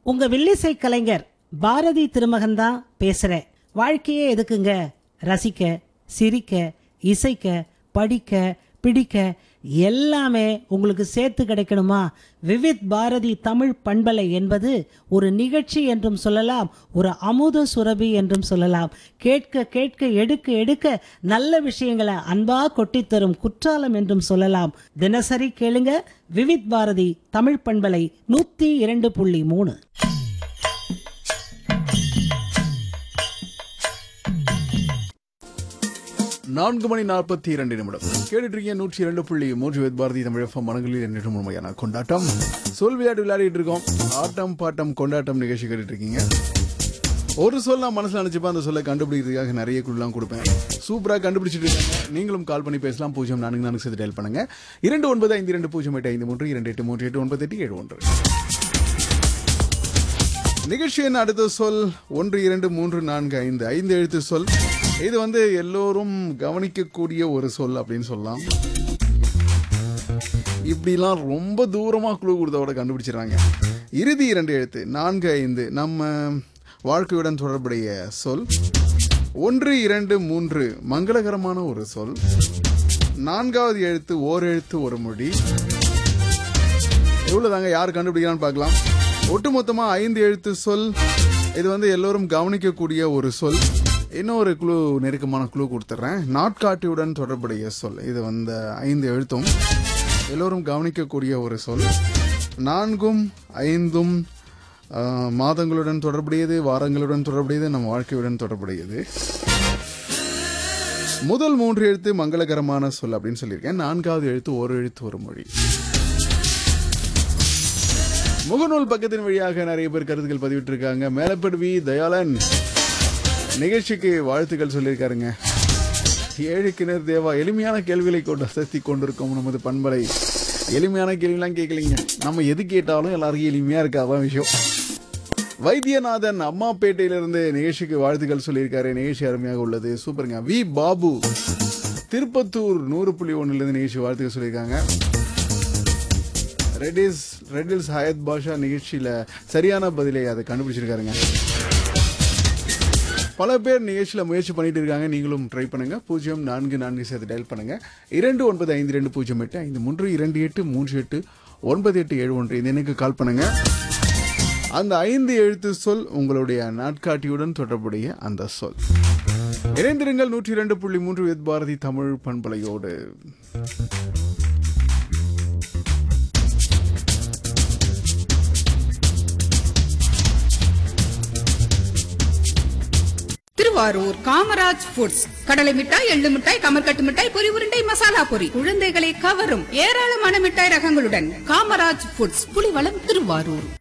உங்க வில்லிசை கலைஞர் பாரதி திருமகன் தான் பேசுறேன் வாழ்க்கையே எதுக்குங்க ரசிக்க சிரிக்க இசைக்க படிக்க பிடிக்க எல்லாமே உங்களுக்கு சேர்த்து கிடைக்கணுமா விவித் பாரதி தமிழ் பண்பலை என்பது ஒரு நிகழ்ச்சி என்றும் சொல்லலாம் ஒரு அமுத சுரபி என்றும் சொல்லலாம் கேட்க கேட்க எடுக்க எடுக்க நல்ல விஷயங்களை அன்பா கொட்டித் தரும் குற்றாலம் என்றும் சொல்லலாம் தினசரி கேளுங்க விவித் பாரதி தமிழ் பண்பலை நூத்தி இரண்டு புள்ளி மூணு நான்கு மணி நாற்பத்தி இரண்டு நிமிடம் கேட்டுட்டு இருக்கீங்க நூற்றி இரண்டு புள்ளி மூன்று வேத் பாரதி தமிழகம் மனங்களில் என்று முழுமையான கொண்டாட்டம் சொல் விளையாட்டு விளையாடிட்டு இருக்கோம் ஆட்டம் பாட்டம் கொண்டாட்டம் நிகழ்ச்சி கேட்டுட்டு இருக்கீங்க ஒரு சொல் நான் மனசுல நினைச்சுப்பா அந்த சொல்லை கண்டுபிடிக்கிறதுக்காக நிறைய குழுலாம் கொடுப்பேன் சூப்பரா கண்டுபிடிச்சிட்டு இருக்காங்க நீங்களும் கால் பண்ணி பேசலாம் பூஜ்ஜியம் நான்கு நான்கு சேர்த்து டயல் பண்ணுங்க இரண்டு ஒன்பது ஐந்து இரண்டு பூஜ்ஜியம் எட்டு ஐந்து மூன்று இரண்டு எட்டு மூன்று எட்டு ஒன்பது எட்டு ஏழு ஒன்று நிகழ்ச்சியின் அடுத்த சொல் ஒன்று இரண்டு மூன்று நான்கு ஐந்து ஐந்து எழுத்து சொல் இது வந்து எல்லோரும் கவனிக்கக்கூடிய ஒரு சொல் அப்படின்னு சொல்லலாம் இப்படிலாம் ரொம்ப தூரமா குழு கொடுத்தவோட கண்டுபிடிச்சிடுறாங்க இறுதி இரண்டு எழுத்து நான்கு ஐந்து நம்ம வாழ்க்கையுடன் தொடர்புடைய சொல் ஒன்று இரண்டு மூன்று மங்களகரமான ஒரு சொல் நான்காவது எழுத்து ஓர் எழுத்து ஒரு மொழி எவ்வளவுதாங்க யார் கண்டுபிடிக்கிறான்னு பார்க்கலாம் ஒட்டுமொத்தமா ஐந்து எழுத்து சொல் இது வந்து எல்லோரும் கவனிக்கக்கூடிய ஒரு சொல் இன்னொரு குழு நெருக்கமான குழு கொடுத்துட்றேன் நாட்காட்டியுடன் தொடர்புடைய சொல் இது வந்து ஐந்து எழுத்தும் எல்லோரும் கவனிக்கக்கூடிய ஒரு சொல் நான்கும் ஐந்தும் ஆஹ், மாதங்களுடன் தொடர்புடையது வாரங்களுடன் தொடர்புடையது நம் வாழ்க்கையுடன் தொடர்புடையது முதல் மூன்று எழுத்து மங்களகரமான சொல் அப்படின்னு சொல்லியிருக்கேன் நான்காவது எழுத்து ஒரு எழுத்து ஒரு மொழி முகநூல் பக்கத்தின் வழியாக நிறைய பேர் கருத்துக்கள் பதிவிட்டு இருக்காங்க மேலப்படுவி தயாளன் நிகழ்ச்சிக்கு வாழ்த்துக்கள் சொல்லியிருக்காருங்க ஏழு கிணறு தேவா எளிமையான கேள்விகளை கொண்டு அசத்தி கொண்டிருக்கோம் நமது பண்பலை எளிமையான கேள்விலாம் கேட்கலீங்க நம்ம எது கேட்டாலும் எல்லாருக்கும் எளிமையா இருக்கா அதான் விஷயம் வைத்தியநாதன் அம்மாப்பேட்டையிலிருந்து நிகழ்ச்சிக்கு வாழ்த்துக்கள் சொல்லியிருக்காரு நிகழ்ச்சி அருமையாக உள்ளது சூப்பருங்க வி பாபு திருப்பத்தூர் நூறு புள்ளி ஒன்னுலேருந்து நிகழ்ச்சி வாழ்த்துக்கள் சொல்லியிருக்காங்க ரெட்டிஸ் ரெட்டில்ஸ் ஹயத் பாஷா நிகழ்ச்சியில் சரியான பதிலை அதை கண்டுபிடிச்சிருக்காருங்க பல பேர் நிகழ்ச்சியில் முயற்சி பண்ணிட்டு இருக்காங்க நீங்களும் ட்ரை பண்ணுங்க பூஜ்ஜியம் நான்கு நான்கு சேர்த்து டயல் பண்ணுங்க இரண்டு ஒன்பது ஐந்து ரெண்டு பூஜ்ஜியம் எட்டு ஐந்து மூன்று இரண்டு எட்டு மூன்று எட்டு ஒன்பது எட்டு ஏழு ஒன்று இந்த எண்ணுக்கு கால் பண்ணுங்க அந்த ஐந்து எழுத்து சொல் உங்களுடைய நாட்காட்டியுடன் தொடர்புடைய அந்த சொல் இணைந்திருங்கள் நூற்றி இரண்டு புள்ளி மூன்று வித் பாரதி தமிழ் பண்பலையோடு திருவாரூர் காமராஜ் ஃபுட்ஸ் கடலை மிட்டாய் எள்ளு மிட்டாய் கமர்கட்டு மிட்டாய் பொரி உருண்டை மசாலா பொரி குழந்தைகளை கவரும் ஏராளமான மிட்டாய் ரகங்களுடன் காமராஜ் ஃபுட்ஸ் புலிவளம் திருவாரூர்